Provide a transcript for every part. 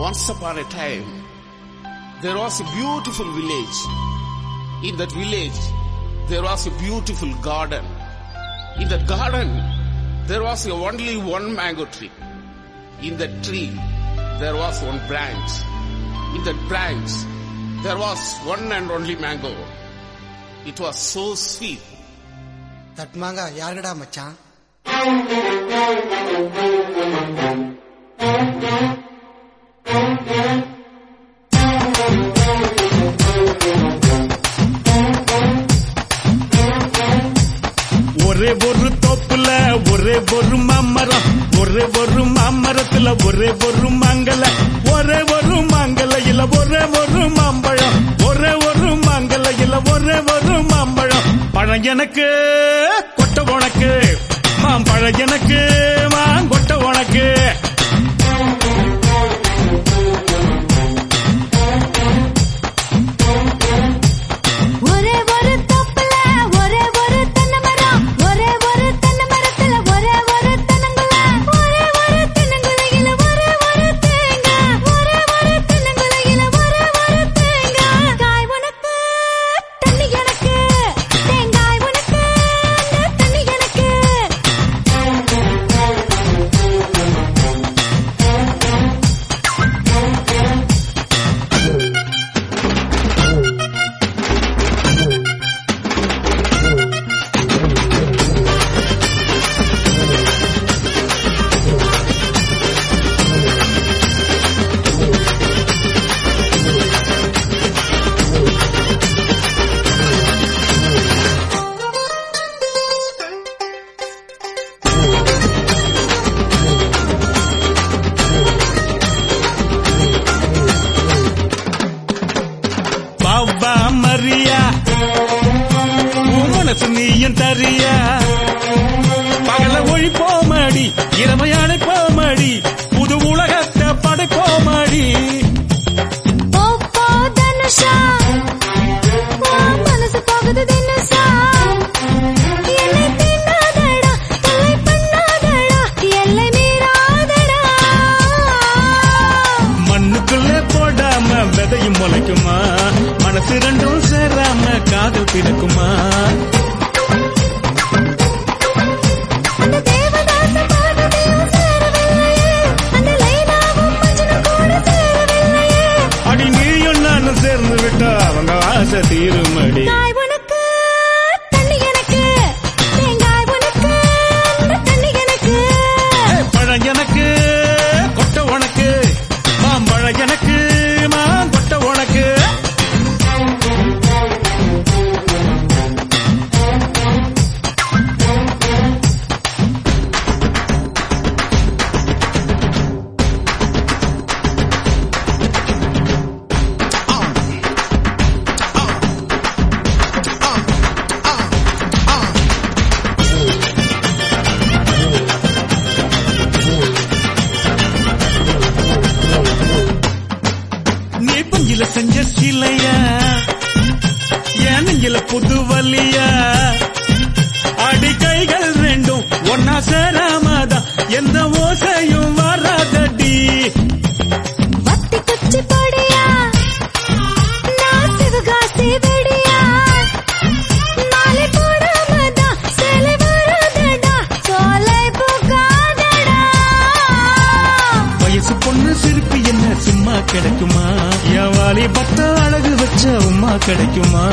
Once upon a time, there was a beautiful village. In that village, there was a beautiful garden. In that garden, there was a only one mango tree. In that tree, there was one branch. In that branch, there was one and only mango. It was so sweet. தட்மாங்கா யாருடா மச்சான் ஒரே ஒரு தோப்புல ஒரே ஒரு மாமரம் ஒரே ஒரு மாமரத்துல ஒரே ஒரு மாங்கல ஒரே ஒரு மாங்கலையில ஒரே ஒரு மாம்பழம் ஒரே ஒரு மாங்கலையில ஒரே ஒரு மாம்பழம் பழம் எனக்கு கொட்ட உனக்கு மாம்பழம் எனக்கு மாங்கொட்ட உனக்கு ஒரே ஒரு தோப்புல ஒரே ஒரு தென்னை மரம் ஒரே ஒரு தென்னை மரத்துல ஒரே ஒரு தென்னங்குல ஒரே ஒரு தென்னங்குலையில ஒரே ஒரு தேங்காய் ஒரே ஒரு தென்னங்குலையில ஒரே ஒரு தேங்காய் காய் உனக்கு தண்ணி எனக்கு தேங்காய் உனக்கு அந்த தண்ணி எனக்கு பாபா மரியா உன் மனசு நீயும் தரியா பகல ஒழிப்போமடி இரவை அணைப்போமடி புது உலகத்தை படைப்போமடி போ போ தனுஷா உன் மனசு போகுது தினுசா என்னை தீண்டாதடா தொல்லை பண்ணாதடா எல்லை மீறாதடா மண்ணுக்குள்ள போடாம விதையும் முளைக்குமா மனசு ரெண்டும் சேராம காதல் பிறக்குமா அந்த தேவதாச பார்வதியும் சேரவில்லையே அந்த லைலாவும் மஜ்னும் கூட சேரவில்லையே அடி நீயும் நானும் சேர்ந்து விட்டா அவங்க ஆசை தீருமடி காய் உனக்கு தண்ணி எனக்கு தேங்காய் உனக்கு அந்த தண்ணி எனக்கு பழம் எனக்கு கொட்ட உனக்கு மாம்பழம் எனக்கு மாங்கொட்ட உனக்கு நீ பஞ்சில செஞ்ச சிலையா என் நெஞ்சில புது வலியா அடி கைகள் ரெண்டும் ஒன்னா சேராமதான் எந்த ஓசையும் வராதடி வத்தி குச்சி பொடியா நான் சிவகாசி வெடியா மாலை போடாமதான் சேலை வராதடா சோலை போகாதடா வயசு பொண்ணு சிரிப்பு என்ன சும்மா கிடைக்குமா என் வாலி பத்த அழகு வச்ச உமா கிடைக்குமா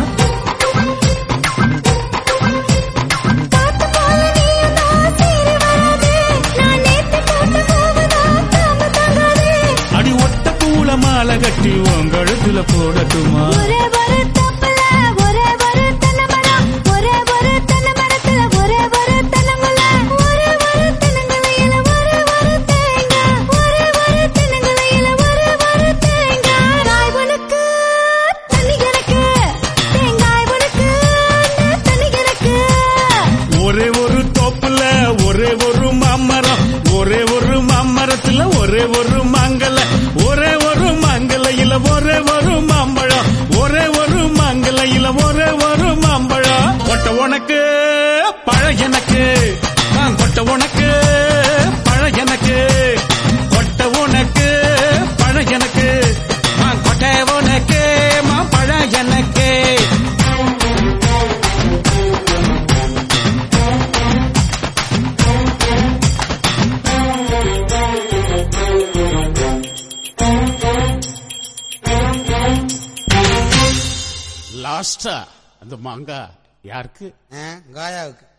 காத்து போல நீயும் நான் சேரி வராதே நான் நேத்து போட்ட பூவுதான் தாம தாங்காதே அடி ஒட்ட பூல மாலை கட்டி உன் கழுத்துல போடட்டுமா ஒரே ஒரு தப்புல ஒரே ஒரு தென்னை மரம் ஒரே ஒரு தென்னை மரத்துல ஒரே ஒரு தென்னங்குல ஒரே ஒரு தென்னங்குலையில ஒரே ஒரு தேங்காய் ஒரே ஒரு தென்னங்குலையில ஒரே ஒரு தேங்காய் காய் உனக்கு தண்ணி எனக்கு தேங்காய் உனக்கு அந்த தண்ணி எனக்கு ஒரே ஒரு தோப்புல ஒரே ஒரு மாமரம் ஒரே ஒரு மாமரத்துல ஒரே ஒரு மாங்கல ஒரே ஒரு மாங்கலையில ஒரே ஒரு மாம்பழம் ஒரே ஒரு மாங்கலையில ஒரே ஒரு மாம்பழம் கொட்ட உனக்கு பழ எனக்கு நான் கொட்ட உனக்கு பழ எனக்கு கொட்ட உனக்கு பழ லாஸ்டா அந்த மாங்காய் யாருக்கு ஆ, காயாவுக்கு